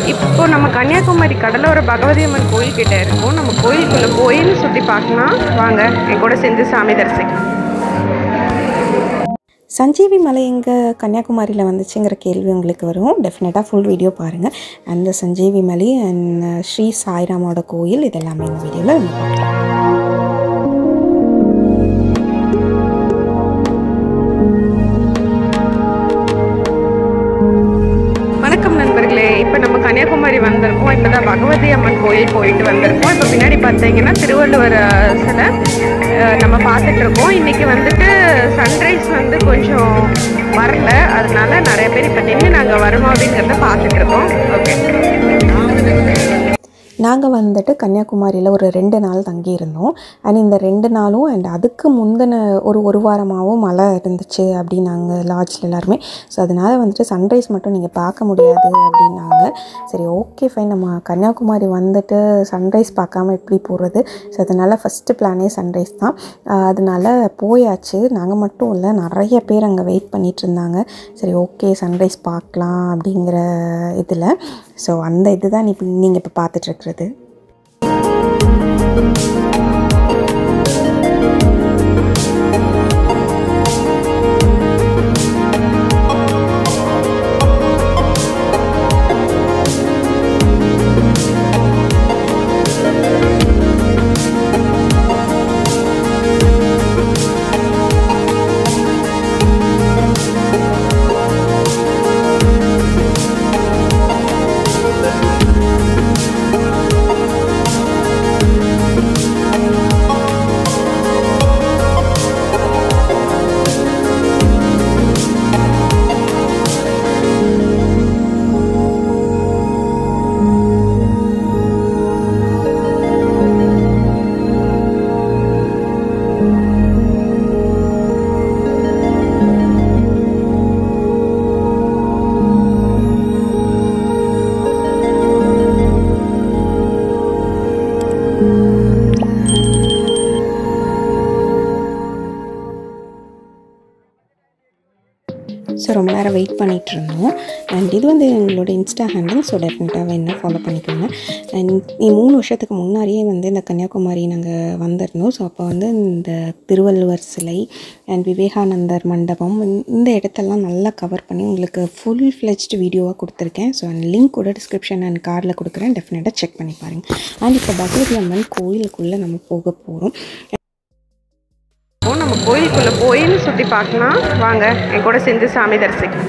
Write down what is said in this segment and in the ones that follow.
இப்போ நம்ம கன்னியாகுமரி கடலோர பகவதி அம்மன் கோயில் கிட்ட இருக்கோம் நம்ம கோயிலுக்குள்ள கோயில் சுற்றி பார்க்கலாம் வாங்க என் கூட சேர்ந்து சாமி தரிசிக்கலாம் சஞ்சீவி மலை எங்கே கன்னியாகுமரியில் வந்துச்சுங்கிற கேள்வி உங்களுக்கு வரும் டெஃபினட்டாக ஃபுல் வீடியோ பாருங்கள் அந்த சஞ்சீவி மலை அண்ட் ஸ்ரீ சாய்ராமோட கோயில் இதெல்லாமே இந்த வீடியோவில் நம்ம பார்க்கலாம் வணக்கம் நண்பர்களே இப்போ நம்ம கன்னியாகுமரி வந்திருக்கோம் இப்போ தான் பகவதி அம்மன் கோயில் போயிட்டு வந்திருக்கோம் இப்போ பின்னாடி பார்த்தீங்கன்னா திருவள்ளுவர் அஹ், சிலை அஹ், நம்ம பார்த்துட்டு இருக்கோம் இன்னைக்கு வந்துட்டு சன்ரைஸ் வந்து கொஞ்சம் வரல அதனால நிறைய பேர் இப்போ நின்று நாங்கள் வருமா அப்படிங்கிறத பார்த்துட்டு இருக்கோம் ஓகே நாங்கள் வந்துட்டு கன்னியாகுமரியில் ஒரு ரெண்டு நாள் தங்கியிருந்தோம் அண்ட் இந்த ரெண்டு நாளும் அண்ட் அதுக்கு முந்தின ஒரு ஒரு வாரமாகவும் மழை இருந்துச்சு அப்படின்னாங்க லாட்ஜில் எல்லாருமே ஸோ அதனால் வந்துட்டு சன்ரைஸ் மட்டும் நீங்கள் பார்க்க முடியாது அப்படின்னாங்க சரி ஓகே ஃபைன் நம்ம கன்னியாகுமரி வந்துட்டு சன்ரைஸ் பார்க்காம எப்படி போகிறது ஸோ அதனால் ஃபஸ்ட்டு பிளானே சன்ரைஸ் தான் ஆஹ் அதனால போயாச்சு நாங்கள் மட்டும் இல்லை நிறைய பேர் அங்கே வெயிட் பண்ணிட்டு இருந்தாங்க சரி ஓகே சன்ரைஸ் பார்க்கலாம் அப்படிங்கிற இதில் ஸோ அந்த இதுதான் இப்போ நீங்கள் இப்போ பார்த்துட்ருக்குறது ஸோ ரொம்ப நேரம் வெயிட் பண்ணிகிட்டு இருந்தோம் அண்ட் இது வந்து எங்களோட இன்ஸ்டா ஹேண்டில் ஸோ டெஃபினட்டாக வேணும் ஃபாலோ பண்ணிக்கோங்க அண்ட் மூணு வருஷத்துக்கு முன்னாடியே வந்து இந்த கன்னியாகுமரி நாங்கள் வந்திருந்தோம் ஸோ அப்போ வந்து இந்த திருவள்ளுவர் சிலை அண்ட் விவேகானந்தர் மண்டபம் இந்த இடத்தெல்லாம் நல்லா கவர் பண்ணி உங்களுக்கு ஃபுல் ஃப்ளெஜ்டு வீடியோவாக கொடுத்துருக்கேன் ஸோ அந்த லிங்க் கூட டிஸ்கிரிப்ஷன் அண்ட் கார்டில் கொடுக்குறேன் டெஃபினட்டாக செக் பண்ணி பாருங்கள் அண்ட் இப்போ பகவதி அம்மன் கோயிலுக்குள்ளே நம்ம போக போகிறோம் இப்போ நம்ம கோயிலுக்குள்ள கோயில் சுற்றி பார்க்கலாம் வாங்க என் கூட சேர்ந்து சாமி தரிசிக்கலாம்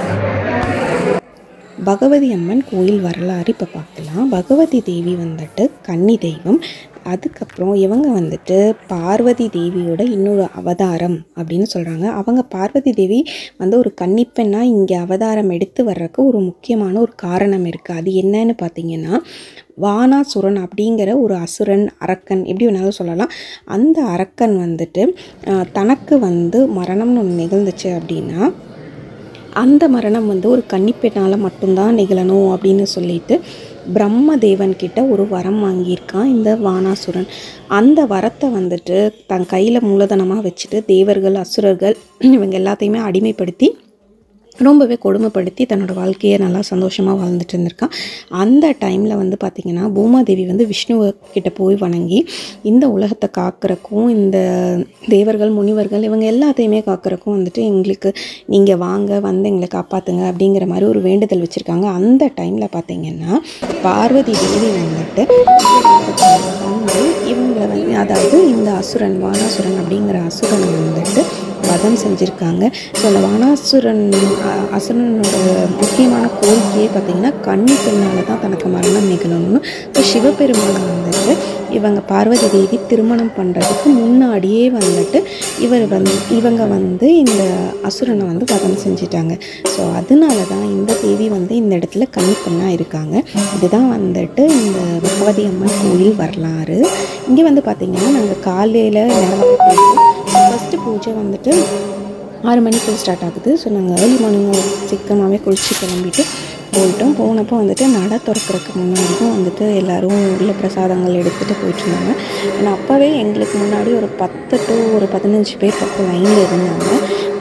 பகவதி அம்மன் கோயில் வரலாறு இப்போ பார்க்கலாம் பகவதி தேவி வந்துட்டு கன்னி தெய்வம் அதுக்கப்புறம் இவங்க வந்துட்டு பார்வதி தேவியோட இன்னொரு அவதாரம் அப்படின்னு சொல்கிறாங்க அவங்க பார்வதி தேவி வந்து ஒரு கன்னிப்பெண்ணாக இங்கே அவதாரம் எடுத்து வர்றதுக்கு ஒரு முக்கியமான ஒரு காரணம் இருக்குது அது என்னன்னு பார்த்தீங்கன்னா வானாசுரன் அப்படிங்கிற ஒரு அசுரன் அரக்கன் எப்படி வேணாலும் சொல்லலாம் அந்த அரக்கன் வந்துட்டு ஆஹ், தனக்கு வந்து மரணம்னு ஒன்று நிகழ்ந்துச்சு அப்படின்னா அந்த மரணம் வந்து ஒரு கன்னிப்பெண்ணால் மட்டும்தான் நிகழணும் அப்படின்னு சொல்லிட்டு பிரம்மதேவன் கிட்ட ஒரு வரம் வாங்கியிருக்கான் இந்த வானாசுரன் அந்த வரத்தை வந்துட்டு தன் கையில் மூலதனமாக வச்சுட்டு தேவர்கள் அசுரர்கள் இவங்க எல்லாத்தையுமே அடிமைப்படுத்தி ரொம்பவே கொடுமைப்படுத்தி தன்னோட வாழ்க்கையை நல்லா சந்தோஷமாக வாழ்ந்துட்டு இருந்திருக்கான் அந்த டைமில் வந்து பார்த்திங்கன்னா பூமாதேவி வந்து விஷ்ணுவை கிட்ட போய் வணங்கி இந்த உலகத்தை காக்கிறக்கும் இந்த தேவர்கள் முனிவர்கள் இவங்க எல்லாத்தையுமே காக்கிறக்கும் வந்துட்டு எங்களுக்கு நீங்கள் வாங்க வந்து எங்களை காப்பாற்றுங்க அப்படிங்கிற மாதிரி ஒரு வேண்டுதல் வச்சுருக்காங்க அந்த டைமில் பார்த்தீங்கன்னா பார்வதி தேவி வந்துட்டு வந்து இவங்களை வந்து அதாவது இந்த அசுரன் வானாசுரன் அப்படிங்கிற அசுரன் வந்துட்டு வதம் செஞ்சுருக்காங்க ஸோ அந்த வானாசுரன் அ- அசுரனோட முக்கியமான கோரிக்கையே பார்த்திங்கன்னா கன்னி பெண்ணால் தான் தனக்கு மரணம் நிகழணும்னு ஸோ சிவபெருமான் வந்துட்டு இவங்க பார்வதி தேவி திருமணம் பண்ணுறதுக்கு முன்னாடியே வந்துட்டு இவர் வந்து இவங்க வந்து இந்த அசுரனை வந்து வதம் செஞ்சிட்டாங்க ஸோ அதனால தான் இந்த தேவி வந்து இந்த இடத்துல கன்னி பெண்ணாக இருக்காங்க இதுதான் வந்துட்டு இந்த பகவதி அம்மன் கோயில் வரலாறு இங்கே வந்து பார்த்திங்கன்னா நாங்கள் காலையில் நேரம் ஃபஸ்ட்டு பூஜை வந்துட்டு ஆறு மணிக்கு ஸ்டார்ட் ஆகுது ஸோ நாங்கள் ஏர்லி மார்னிங் சீக்கிரமாகவே குளிச்சு கிளம்பிட்டு போயிட்டோம் போனப்போ வந்துட்டு நடை திறக்கறதுக்கு முன்னாடியும் வந்துட்டு எல்லோரும் உள்ள பிரசாதங்கள் எடுத்துகிட்டு போயிட்டு இருந்தாங்க ஏன்னா அப்போவே எங்களுக்கு முன்னாடி ஒரு பத்து டு ஒரு பதினஞ்சு பேர் பக்கம் லைனில் இருந்தாங்க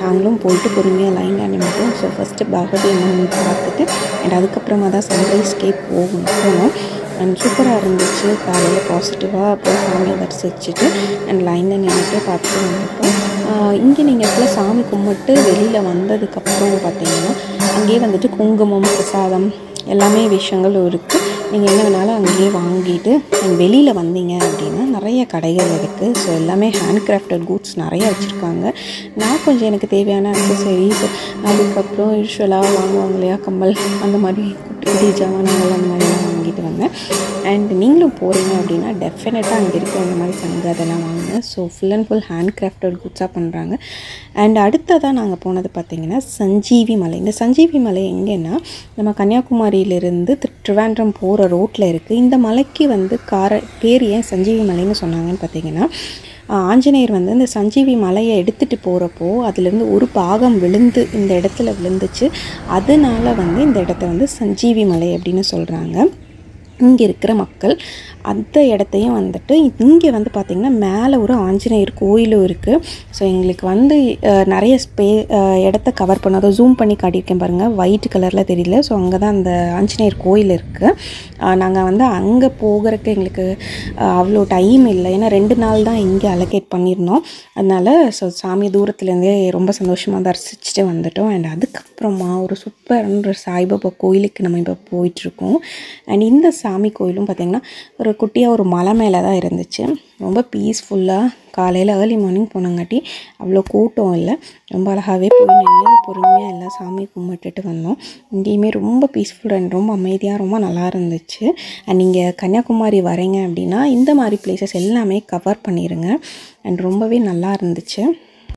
நாங்களும் போயிட்டு பொறுமையாக லைனில் நின்றுட்டோம் ஸோ ஃபஸ்ட்டு பகவதி அம்மன் பார்த்துட்டு அண்ட் அதுக்கப்புறமா தான் சன்ரைஸ்க்கே போகணும் போனோம் அண்ட் சூப்பராக இருந்துச்சு காலையில் பாசிட்டிவாக போய் சாமியை தரிசிச்சுட்டு அண்ட் லைனில் நின்றுட்டு பார்த்துட்டு வந்துட்டோம் இங்கே நீங்கள் இடத்துல சாமி கும்பிட்டு வெளியில் வந்ததுக்கப்புறம் பார்த்தீங்கன்னா அங்கேயே வந்துட்டு குங்குமம் பிரசாதம் எல்லாமே விஷயங்கள் இருக்குது நீங்கள் என்ன வேணாலும் அங்கேயே வாங்கிட்டு நீங்கள் வெளியில் வந்தீங்க அப்படின்னா நிறைய கடைகள் இருக்குது ஸோ எல்லாமே ஹேண்ட் கிராஃப்டட் கூட்ஸ் நிறைய வச்சுருக்காங்க நான் கொஞ்சம் எனக்கு தேவையான அக்சசரிஸ் அதுக்கப்புறம் யூஸ்வலாக வாங்குவாங்க இல்லையா கம்மல் அந்த மாதிரி குட்டி குட்டி ஜாமான்கள் அந்த மாதிரிலாம் வாங்கிட்டு வந்தேன் அண்ட் நீங்களும் போகிறீங்க அப்படின்னா டெஃபினட்டாக அங்கே இருக்கிற இந்த மாதிரி சங்கு அதெல்லாம் வாங்குங்க so full and full hand crafted குட்ஸாக பண்ணுறாங்க அண்ட் அடுத்ததாக நாங்கள் போனது பார்த்திங்கன்னா சஞ்சீவி மலை இந்த சஞ்சீவி மலை எங்கேன்னா நம்ம கன்னியாகுமரியிலிருந்து திரு ட்ரிவாண்ட்ரம் போகிற ரோட்டில் இருக்குது இந்த மலைக்கு வந்து கார பேர் ஏன் சஞ்சீவி மலைன்னு சொன்னாங்கன்னு பார்த்தீங்கன்னா ஆஞ்சநேயர் வந்து இந்த சஞ்சீவி மலையை எடுத்துகிட்டு போகிறப்போ அதுலேருந்து ஒரு பாகம் விழுந்து இந்த இடத்துல விழுந்துச்சு அதனால வந்து இந்த இடத்த வந்து சஞ்சீவி மலை அப்படின்னு சொல்கிறாங்க இங்கே இருக்கிற மக்கள் அந்த இடத்தையும் வந்துட்டு இங்கே வந்து பார்த்திங்கன்னா மேலே ஒரு ஆஞ்சநேயர் கோயிலும் இருக்குது ஸோ எங்களுக்கு வந்து அஹ், நிறைய ஸ்பே அஹ், இடத்த கவர் பண்ண அதை ஜூம் பண்ணி காட்டியிருக்கேன் பாருங்கள் ஒயிட் கலரில் தெரியல ஸோ அங்கே தான் அந்த ஆஞ்சநேயர் கோயில் இருக்குது நாங்கள் வந்து அங்கே போகிறதுக்கு எங்களுக்கு அஹ், அவ்வளோ டைம் இல்லை ஏன்னா ரெண்டு நாள் தான் இங்கே அலோகேட் பண்ணியிருந்தோம் அதனால் ஸோ சாமி தூரத்துலேருந்தே ரொம்ப சந்தோஷமாக தரிசிச்சுட்டு வந்துட்டோம் அண்ட் அதுக்கப்புறமா ஒரு சூப்பரான சாய்பாபா கோயிலுக்கு நம்ம இப்போ போயிட்டுருக்கோம் அண்ட் இந்த சாமி கோயிலும் பார்த்திங்கன்னா ஒரு குட்டியாக ஒரு மலை மேலே தான் இருந்துச்சு ரொம்ப பீஸ்ஃபுல்லாக காலையில் ஏர்லி மார்னிங் போனங்காட்டி அவ்வளோ கூட்டம் இல்லை ரொம்ப அழகாகவே போய் நின்று பொறுமையாக எல்லா சாமி கும்பிட்டுட்டு வந்தோம் இங்கேயுமே ரொம்ப பீஸ்ஃபுல் அண்ட் ரொம்ப அமைதியாக ரொம்ப நல்லா இருந்துச்சு அண்ட் நீங்கள் கன்னியாகுமரி வரீங்க அப்படின்னா இந்த மாதிரி பிளேசஸ் எல்லாமே கவர் பண்ணிடுங்க அண்ட் ரொம்பவே நல்லா இருந்துச்சு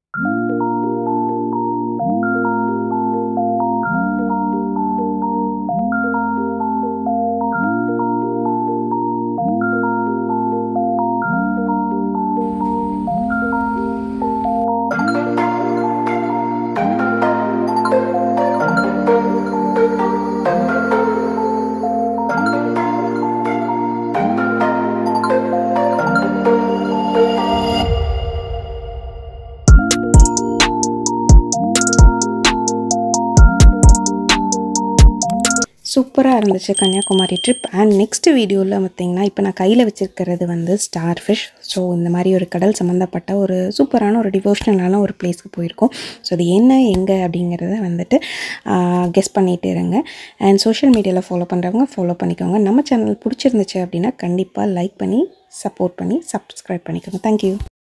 சூப்பராக இருந்துச்சு கன்னியாகுமரி ட்ரிப் அண்ட் நெக்ஸ்ட் வீடியோவில் பார்த்தீங்கன்னா இப்போ நான் கையில் வச்சுருக்கிறது வந்து ஸ்டார் ஃபிஷ் ஸோ இந்த மாதிரி ஒரு கடல் சம்மந்தப்பட்ட ஒரு சூப்பரான ஒரு டிவோஷனலான ஒரு பிளேஸ்க்கு போயிருக்கோம் ஸோ அது என்ன எங்கே அப்படிங்கிறத வந்துட்டு கெஸ் பண்ணிகிட்டே இருங்க அண்ட் சோஷியல் மீடியாவில் ஃபாலோ பண்ணுறவங்க ஃபாலோ பண்ணிக்கோங்க நம்ம சேனல் பிடிச்சிருந்துச்சு அப்படின்னா கண்டிப்பாக லைக் பண்ணி சப்போர்ட் பண்ணி சப்ஸ்கிரைப் பண்ணிக்கோங்க தேங்க்யூ